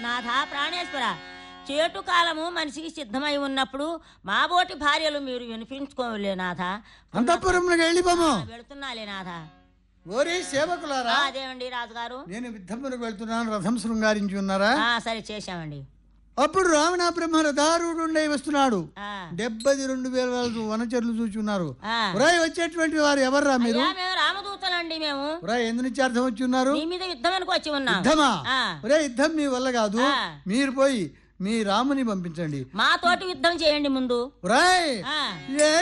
నాథ ప్రాణేశ్వర చేటు కాలము మనిషికి సిద్ధమై ఉన్నప్పుడు మా బోటి భార్యలు మీరు వినిపించుకోలే నాథ అంతఃపురంలోకి వెళ్ళిపోము ఆ, వెళుతున్నాలే నాథ ఓరే సేవకులారా ఆ, అదేమండి రాజుగారు నేను యుద్ధమునకు వెళ్తున్నాను రథం శృంగారించి ఉన్నారా ఆ, సరే చేశామండి అప్పుడు రావణ బ్రహ్మ రథారుడుండే వస్తున్నాడు ఆ, డెబ్బది రెండు వేల వాళ్ళు వనచరులు చూచున్నారు ఆ. ఉరాయ్ వచ్చేటువంటి వారు ఎవర్రా మీరు అయ్యా, మేము రామదూతలండి మేము ఉరాయ్ ఎందు నుంచి అర్థం వచ్చి ఉన్నారు మీ మీద యుద్ధం వచ్చి ఉన్నాం యుద్ధమా ఆ. ఒరే యుద్ధం మీ వల్ల కాదు ఆ. మీరు పోయి మీ రాముని పంపించండి మా తోటి యుద్ధం చేయండి ముందు ఉరాయ్ ఆ ఏ